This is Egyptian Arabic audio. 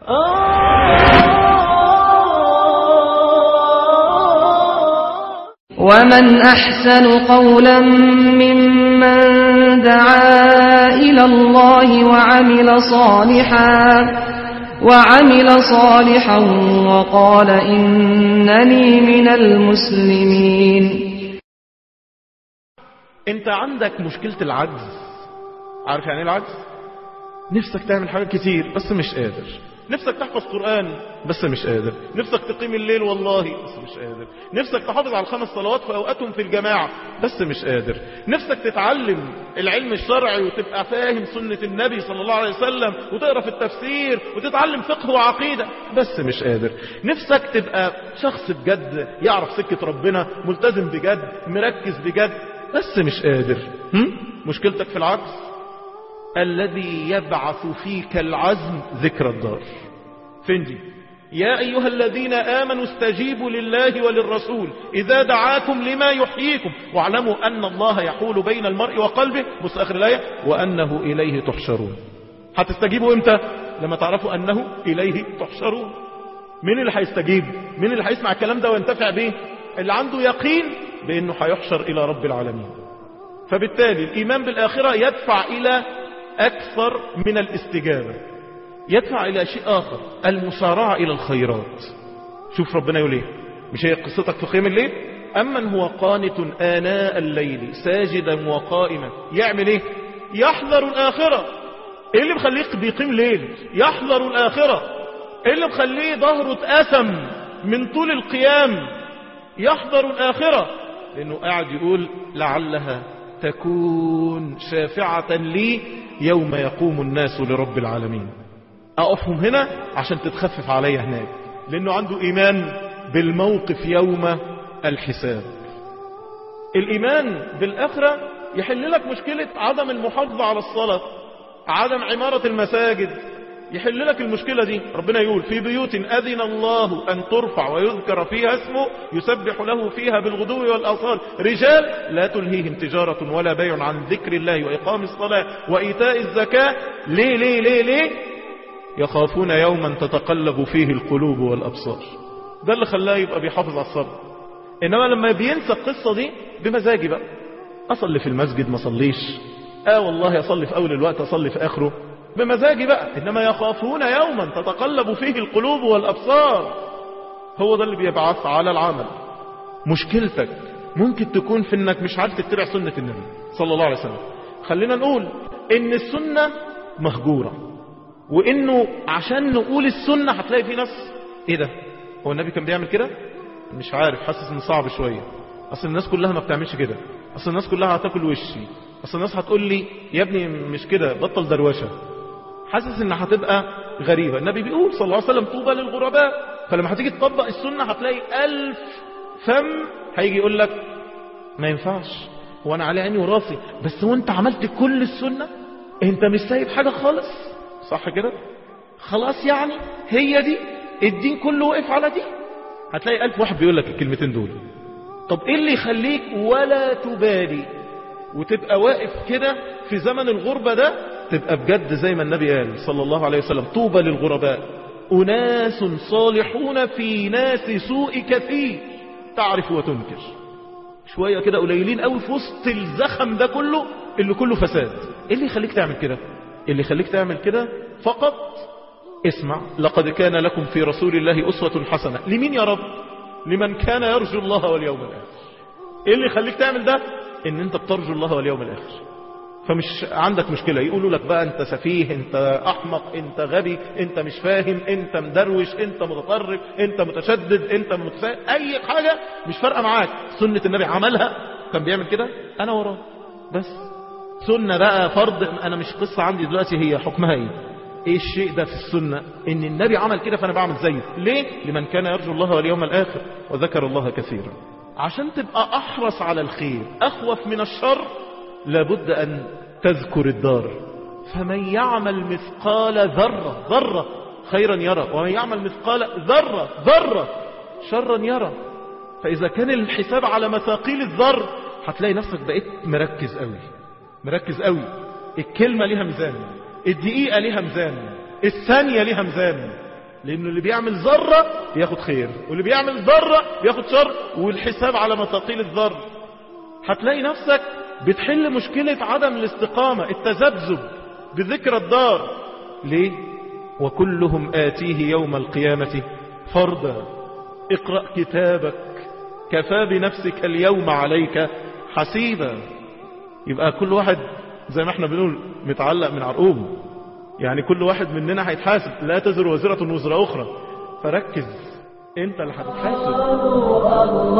ومن أحسن قولا ممن دعا إلى الله وعمل صالحا وعمل صالحا وقال إنني من المسلمين انت عندك مشكلة العجز عارف يعني ايه العجز نفسك تعمل حاجات كتير بس مش قادر نفسك تحفظ قرآن بس مش قادر نفسك تقيم الليل والله بس مش قادر نفسك تحافظ على الخمس صلوات في أوقاتهم في الجماعة بس مش قادر نفسك تتعلم العلم الشرعي وتبقى فاهم سنة النبي صلى الله عليه وسلم وتقرأ في التفسير وتتعلم فقه وعقيدة بس مش قادر نفسك تبقى شخص بجد يعرف سكة ربنا ملتزم بجد مركز بجد بس مش قادر هم؟ مشكلتك في العجز الذي يبعث فيك العزم ذكر الدار فين دي يا أيها الذين آمنوا استجيبوا لله وللرسول إذا دعاكم لما يحييكم واعلموا أن الله يحول بين المرء وقلبه بص آخر الآية وأنه إليه تحشرون هتستجيبوا إمتى لما تعرفوا أنه إليه تحشرون مين اللي هيستجيب مين اللي هيسمع الكلام ده وينتفع به اللي عنده يقين بأنه هيحشر إلى رب العالمين فبالتالي الإيمان بالآخرة يدفع إلى أكثر من الاستجابة يدفع إلى شيء آخر المسارعة إلى الخيرات شوف ربنا يقول ايه مش هي قصتك في قيام الليل أمن هو قانت آناء الليل ساجدا وقائما يعمل ايه يحذر الآخرة ايه اللي مخليك بيقيم ليل يحذر الآخرة ايه اللي مخليه ظهره اتأثم من طول القيام يحذر الآخرة لأنه قاعد يقول لعلها تكون شافعة لي يوم يقوم الناس لرب العالمين أقفهم هنا عشان تتخفف عليا هناك لأنه عنده إيمان بالموقف يوم الحساب الإيمان بالآخرة يحل لك مشكلة عدم المحافظة على الصلاة عدم عمارة المساجد يحل لك المشكلة دي ربنا يقول في بيوت أذن الله أن ترفع ويذكر فيها اسمه يسبح له فيها بالغدو والأصال رجال لا تلهيهم تجارة ولا بيع عن ذكر الله وإقام الصلاة وإيتاء الزكاة ليه ليه ليه ليه يخافون يوما تتقلب فيه القلوب والأبصار ده اللي خلاه يبقى بيحافظ على الصلاة إنما لما بينسى القصة دي بمزاجي بقى أصلي في المسجد ما صليش آه والله أصلي في أول الوقت أصلي في آخره بمزاجي بقى إنما يخافون يوما تتقلب فيه القلوب والأبصار هو ده اللي بيبعث على العمل مشكلتك ممكن تكون في انك مش عارف تتبع سنة النبي صلى الله عليه وسلم خلينا نقول ان السنة مهجورة وانه عشان نقول السنة هتلاقي في ناس ايه ده هو النبي كان بيعمل كده مش عارف حاسس ان صعب شوية اصل الناس كلها ما بتعملش كده اصل الناس كلها هتاكل وشي اصل الناس هتقول لي يا ابني مش كده بطل دروشه حاسس ان هتبقى غريبة النبي بيقول صلى الله عليه وسلم طوبى للغرباء فلما هتيجي تطبق السنة هتلاقي ألف فم هيجي يقول لك ما ينفعش هو أنا على عيني وراسي بس هو أنت عملت كل السنة أنت مش سايب حاجة خالص صح كده خلاص يعني هي دي الدين كله وقف على دي هتلاقي ألف واحد بيقول لك الكلمتين دول طب إيه اللي يخليك ولا تبالي وتبقى واقف كده في زمن الغربة ده تبقى بجد زي ما النبي قال صلى الله عليه وسلم طوبى للغرباء أناس صالحون في ناس سوء كثير تعرف وتنكر شوية كده قليلين قوي في وسط الزخم ده كله اللي كله فساد ايه اللي يخليك تعمل كده اللي يخليك تعمل كده فقط اسمع لقد كان لكم في رسول الله أسوة حسنة لمين يا رب لمن كان يرجو الله واليوم الآخر ايه اللي يخليك تعمل ده ان انت بترجو الله واليوم الآخر فمش عندك مشكلة يقولوا لك بقى انت سفيه انت احمق انت غبي انت مش فاهم انت مدروش انت متطرف انت متشدد انت متفاهم اي حاجة مش فارقة معاك سنة النبي عملها كان بيعمل كده انا وراه بس سنة بقى فرض انا مش قصة عندي دلوقتي هي حكمها ايه ايه الشيء ده في السنة ان النبي عمل كده فانا بعمل زيه ليه لمن كان يرجو الله واليوم الاخر وذكر الله كثيرا عشان تبقى احرص على الخير اخوف من الشر لابد أن تذكر الدار فمن يعمل مثقال ذرة ذرة خيرا يرى ومن يعمل مثقال ذرة ذرة شرا يرى فإذا كان الحساب على مثاقيل الذر هتلاقي نفسك بقيت مركز قوي مركز قوي الكلمة ليها ميزان الدقيقة ليها ميزان الثانية ليها ميزان لأنه اللي بيعمل ذرة بياخد خير واللي بيعمل ذرة بياخد شر والحساب على مثاقيل الذر هتلاقي نفسك بتحل مشكلة عدم الاستقامة التذبذب بذكر الدار ليه وكلهم آتيه يوم القيامة فردا اقرأ كتابك كفى بنفسك اليوم عليك حسيبا يبقى كل واحد زي ما احنا بنقول متعلق من عرقوبه يعني كل واحد مننا هيتحاسب لا تزر وزرة وزر أخرى فركز انت اللي هتتحاسب